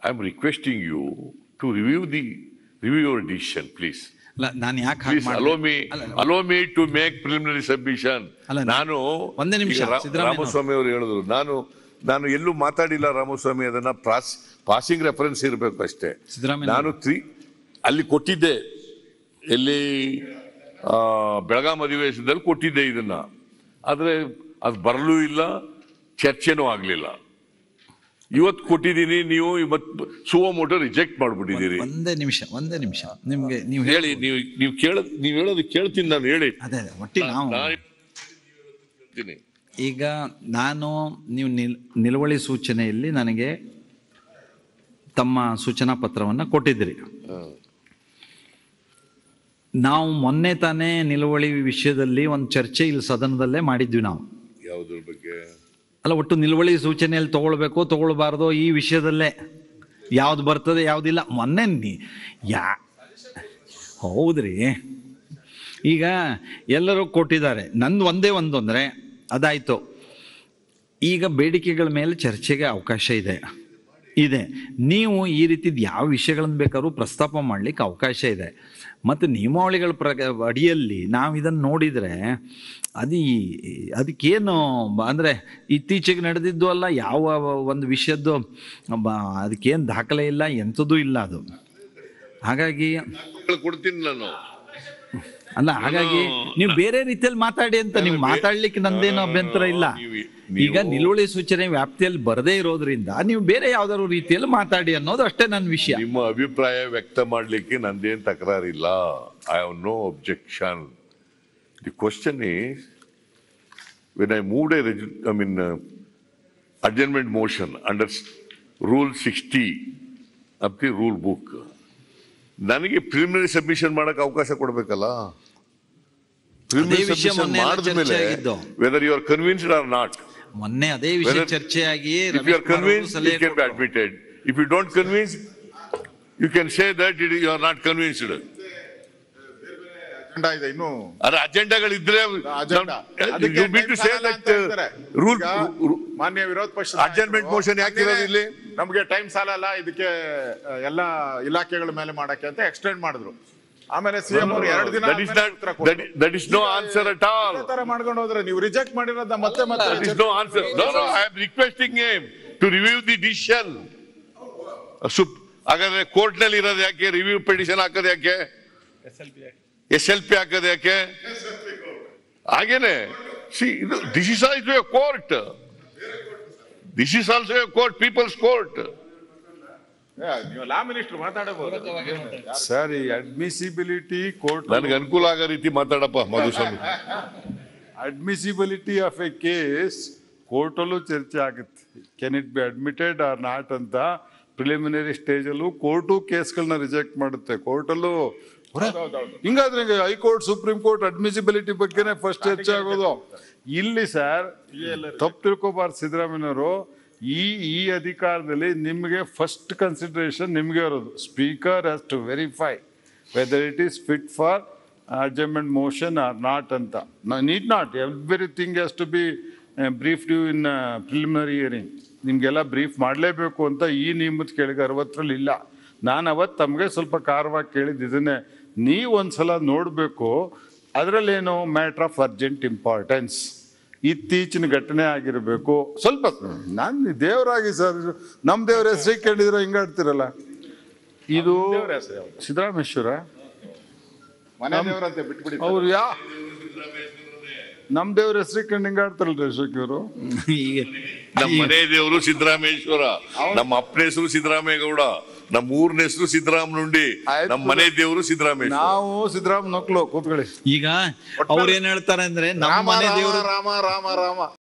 I am requesting you to review the review your decision please ಅಲ್ಲ ನಾನು ಯಾಕೆ ಹಾಗೆ ಪ್ಲೀಸ್ ಅಲೋ ಮೀ ಅಲ್ಲ, allow me to make preliminary submission ಅಲ್ಲ, ನಾನು ಒಂದೇ ನಿಮಿಷ, ಈಗ ರಾ- ಸಿದ್ದರಾಮಯ್ಯ ಅವರು. ರಾಮಸ್ವಾಮಿ ಅವರು ಹೇಳಿದ್ರು ನಾನು ನಾನು ಎಲ್ಲೂ ಮಾತಾಡಿಲ್ಲ ರಾಮಸ್ವಾಮಿ ಅದನ್ನ ಪಾಸ್ ಪಾಸಿಂಗ್ ರೆಫರೆನ್ಸ್ ಇರಬೇಕು ಅಷ್ಟೇ ಸಿದ್ದರಾಮಯ್ಯ ನಾನು ತ್ರೀ ಅಲ್ಲಿ ಕೊಟ್ಟಿದ್ದೆ ಎಲ್ಲಿ ಆ, ಬೆಳಗಾಂ ಅಧಿವೇಶನದಲ್ಲಿ ಕೊಟ್ಟಿದ್ದೆ ಇದನ್ನ ಆದ್ರೆ ಅದು ಬರಲೂ ಇಲ್ಲ ಚರ್ಚೆನೂ ಆಗಲಿಲ್ಲ ಇವತ್ತು ಕೊಟ್ಟಿದ್ದೀನಿ ನೀವು ಇವತ್ತು ಸುವಮೋಟೋ ರಿಜೆಕ್ಟ್ ಮಾಡ್ಬಿಟ್ಟಿದ್ದೀರಿ ಒಂದೇ ನಿಮಿಷ ಒಂದೇ ನಿಮಿಷ ನಿಮ್ಗೆ ನೀವು ಹೇಳಿ ನೀವು ನೀವು ಕೇಳ ನೀವು ಹೇಳೋದು ಕೇಳ್ತೀನಿ ನಾನು ಹೇಳಿ ಅದೇ ಅದೇ ಒಟ್ಟಿಗೆ ನಾವು ನಾನು ಹೇಳ್ತೀನಿ. ಈಗ ನಾನು ನೀವು ನಿಲ್ ನಿಲುವಳಿ ಸೂಚನೆಯಲ್ಲಿ ನನಗೆ ತಮ್ಮ ಸೂಚನಾ ಪತ್ರವನ್ನು ಕೊಟ್ಟಿದ್ದೀರಿ ನಾವು ಮೊನ್ನೆ ತಾನೇ ನಿಲುವಳಿ ವಿಷಯದಲ್ಲಿ ಒಂದು ಚರ್ಚೆ ಇಲ್ಲಿ ಸದನದಲ್ಲೇ ಮಾಡಿದ್ವಿ ನಾವು ಯಾವುದ್ರ ಬಗ್ಗೆ ಅಲ್ಲ ಒಟ್ಟು ನಿಲುವಳಿ ಸೂಚನೆಯಲ್ಲಿ ತಗೊಳ್ಬೇಕು ತಗೊಳ್ಬಾರ್ದು ಈ ವಿಷಯದಲ್ಲೇ ಯಾವ್ದು ಬರ್ತದೆ ಯಾವುದಿಲ್ಲ ಮೊನ್ನೆ ನೀ ಯಾ ಹೌದ್ರಿ ಈಗ ಎಲ್ಲರೂ ಕೊಟ್ಟಿದ್ದಾರೆ ನಂದು ಒಂದೇ ಒಂದು ಅಂದರೆ ಅದಾಯಿತು ಈಗ ಬೇಡಿಕೆಗಳ ಮೇಲೆ ಚರ್ಚೆಗೆ ಅವಕಾಶ ಇದೆ ಇದೆ ನೀವು ಈ ರೀತಿದ ಯಾವ ವಿಷಯಗಳನ್ನು ಬೇಕಾದ್ರೂ ಪ್ರಸ್ತಾಪ ಮಾಡಲಿಕ್ಕೆ ಅವಕಾಶ ಇದೆ ಮತ್ತು ನಿಯಮಾವಳಿಗಳ ಪ್ರಗ ಅಡಿಯಲ್ಲಿ ನಾವು ಇದನ್ನು ನೋಡಿದರೆ ಅದು ಈ- ಅದಕ್ಕೇನು ಬ- ಅಂದರೆ ಇತ್ತೀಚೆಗೆ ನಡೆದಿದ್ದು ಅಲ್ಲ ಯಾವ ಒಂದು ವಿಷಯದ್ದು ಬ- ಅದಕ್ಕೇನು ದಾಖಲೆ ಇಲ್ಲ ಎಂಥದ್ದೂ ಇಲ್ಲ ಅದು ಹಾಗಾಗಿ ಮಕ್ಕಳು ಕೊಡ್ತೀನಿ ನಾನು ಅಲ್ಲ ಹಾಗಾಗಿ ನೀವು ಬೇರೆ ರೀತಿಯಲ್ಲಿ ಮಾತಾಡಿ ಅಂತ ನೀವು ಮಾತಾಡ್ಲಿಕ್ಕೆ ನಂದೇನು ಅಭ್ಯಂತರ ಇಲ್ಲ ನೀವು- ಈಗ ನಿಲುವಳಿ ಸೂಚನೆ ವ್ಯಾಪ್ತಿಯಲ್ಲಿ ಬರದೇ ಇರೋದ್ರಿಂದ ನೀವು ಬೇರೆ ಯಾವ್ದಾದ್ರು ರೀತಿಯಲ್ಲಿ ಮಾತಾಡಿ ಅನ್ನೋದು ಅಷ್ಟೇ ನನ್ನ ವಿಷಯ ನಿಮ್ಮ ಅಭಿಪ್ರಾಯ ವ್ಯಕ್ತ ಮಾಡಲಿಕ್ಕೆ ನಂದೇನು ತಕರಾರಿಲ್ಲ I have no objection the question is when I moved a I mean adjournment motion under rule sixty of the rule book ನನಗೆ ಪ್ರಿಲಿಮಿನರಿ ಸಬ್ಮಿಷನ್ ಮಾಡಕ್ಕೆ ಅವಕಾಶ ಕೊಡಬೇಕಲ್ಲ ಅದೇ ವಿಷಯ ಮೊನ್ನೆ ಎಲ್ಲ ಚರ್ಚೆ ಆಗಿದ್ದು. Whether you are convinced or not ಮೊನ್ನೆ ಅದೇ ವಿಷಯ Whether- ಚರ್ಚೆಯಾಗಿ If you Ramesh are Kumar ಅವರು convinced, ಸಲಹೆ it can be ಕೊಟ್ರು. admitted. If you don't convince, you can say that it is- you are not convinced. Agenda ಇದೆ ಇನ್ನು ಅದ್ರ ಅಜೆಂಡಾಗಳಿದ್ರೆ ಅಜೆಂಡಾ ಅದಕ್ಕೆ you need to time say ಸಾಲಲ್ಲ that ಅಂತ ಹೇಳ್ತಾರೆ. rule, ಈಗ ru- ಮಾನ್ಯ ವಿರೋಧ ಪಕ್ಷ Adjournment motion ಯಾಕೆ ಇರೋದು ಇಲ್ಲಿ? ನಮಗೆ ಟೈಮ್ ಸಾಲಲ್ಲ ಇದಕ್ಕೆ ಆ, ಎಲ್ಲ ಇಲಾಖೆಗಳ ಮೇಲೆ ಮಾಡಕ್ಕೆ ಅಂತ ಎಕ್ಸ್ಟೆಂಡ್ ಮಾಡಿದ್ರು ಆಮೇಲೆ ಸಿಎಂ ಅವರು ಎರಡು ದಿನ that is ಆದ್ಮೇಲೆ not, ಉತ್ತರ that ಕೊಟ್ರು. is- that is no answer at all. ಇದೇ ತರ ಮಾಡ್ಕೊಂಡು ಹೋದ್ರೆ ನೀವು ರಿಜೆಕ್ಟ್ ಮಾಡಿರೋದ ಮತ್ತೆ ಮತ್ತೆ That is no answer. No, no, I am requesting him to review the decision. ಸುಪ್ ಹಾಗಾದ್ರೆ ಕೋರ್ಟ್ ನಲ್ಲಿ ಇರೋದು ಯಾಕೆ ರಿವ್ಯೂ ಪಿಟಿಷನ್ ಹಾಕೋದು ಯಾಕೆ ಎಸ್ ಎಲ್ ಪಿ ಹಾಕೋದು ಯಾಕೆ ಹಾಗೇನೆ ಸಿ ಇದು this is also a court this is also a court people's court ಏ, ನೀವು ಲಾ ಮಿನಿಸ್ಟರ್ ಮಾತಾಡಬಹುದು ಸರ್ ಈ ಅಡ್ಮಿಸಿಬಿಲಿಟಿ ಕೋರ್ಟ್ ನನಗೆ ಅನುಕೂಲ ಆಗೋ ರೀತಿ ಮಾತಾಡಪ್ಪ Madhuswamy admissibility of a case ಕೋರ್ಟಲ್ಲೂ ಚರ್ಚೆ ಆಗುತ್ತೆ can it be admitted or not ಅಂತ ಪ್ರಿಲಿಮಿನರಿ ಸ್ಟೇಜಲ್ಲೂ ಕೋರ್ಟು ಕೇಸ್ಗಳನ್ನ ರಿಜೆಕ್ಟ್ ಮಾಡುತ್ತೆ ಕೋರ್ಟಲ್ಲೂ ಹಿಂಗಾದ್ರೆ ಹಿಂಗೆ ಹೈಕೋರ್ಟ್ ಸುಪ್ರೀಂ ಕೋರ್ಟ್ ಅಡ್ಮಿಸಿಬಿಲಿಟಿ ಬಗ್ಗೆನೇ ಫಸ್ಟ್ ಚರ್ಚೆ ಆಗೋದು ಇಲ್ಲಿ ಸರ್ ತಪ್ಪು ತಿಳ್ಕೊಬಾರ್ದು ಸಿದ್ದರಾಮಯ್ಯನವರು ಈ ಈ ಅಧಿಕಾರದಲ್ಲಿ ನಿಮಗೆ ಫಸ್ಟ್ ಕನ್ಸಿಡರೇಷನ್ ನಿಮಗೆ ಇರೋದು speaker has to verify whether it is fit for adjournment motion or not ಅಂತ need not everything has to be brief you in preliminary hearing ನಿಮಗೆಲ್ಲ ಬ್ರೀಫ್ ಮಾಡಲೇಬೇಕು ಅಂತ ಈ ನಿಯಮದ ಕೆಳಗೆ ಅರವತ್ತರಲ್ಲಿ ಇಲ್ಲ ನಾನು ಅವತ್ತು ತಮಗೆ ಸ್ವಲ್ಪ ಕಾರವಾಗಿ ಕೇಳಿದ್ದು ಇದನ್ನೇ ನೀವು ಒಂದ್ಸಲ ನೋಡಬೇಕು ಅದರಲ್ಲೇನು ಮ್ಯಾಟ್ರ್ ಆಫ್ ಅರ್ಜೆಂಟ್ ಇಂಪಾರ್ಟೆನ್ಸ್ ಇತ್ತೀಚಿನ ಘಟನೆ ಆಗಿರಬೇಕು ಸ್ವಲ್ಪ ನಾನು ದೇವರಾಗಿ ಸರ್ ನಮ್ಮ ದೇವ್ರ ಹೆಸರು ಕೇಳಿದ್ರೆ ಹಿಂಗಾಡ್ತಿರಲ್ಲ ಇದು ಸಿದ್ದರಾಮೇಶ್ವರ ಮನೆ ದೇವರಂತೆ ಬಿಟ್ಬಿಡಿ ಅವ್ರು ಯಾ ನಮ್ ದೇವ್ರ ಹೆಸರು ಕಂಡು ಹಿಂಗಾಡ್ತಾರಲ್ರಿ ಅಶೋಕ್ ಇವರು ಈಗ ನಮ್ಮ ಮನೆ ದೇವರು ಸಿದ್ದರಾಮೇಶ್ವರ ನಮ್ಮ ಅಪ್ಪನ ಹೆಸರು ಸಿದ್ದರಾಮೇಗೌಡ ನಮ್ಮ ಊರಿನ ಹೆಸರು ಸಿದ್ದರಾಮನುಂಡಿ ಆಯ್ತು. ನಮ್ಮ ಮನೆ ದೇವರು ಸಿದ್ದರಾಮೇಶ್ವರ ನಾವು ಸಿದ್ದರಾಮ ನಕ್ಲು ಕೂತ್ಕೊಳ್ಳಿ ಈಗ ಅವ್ರು ಏನ್ ಹೇಳ್ತಾರೆ ಅಂದ್ರೆ ನಮ್ಮ ರಾಮ ಮನೆ ರಾಮ ದೇವರು ರಾಮ ರಾಮ ರಾಮ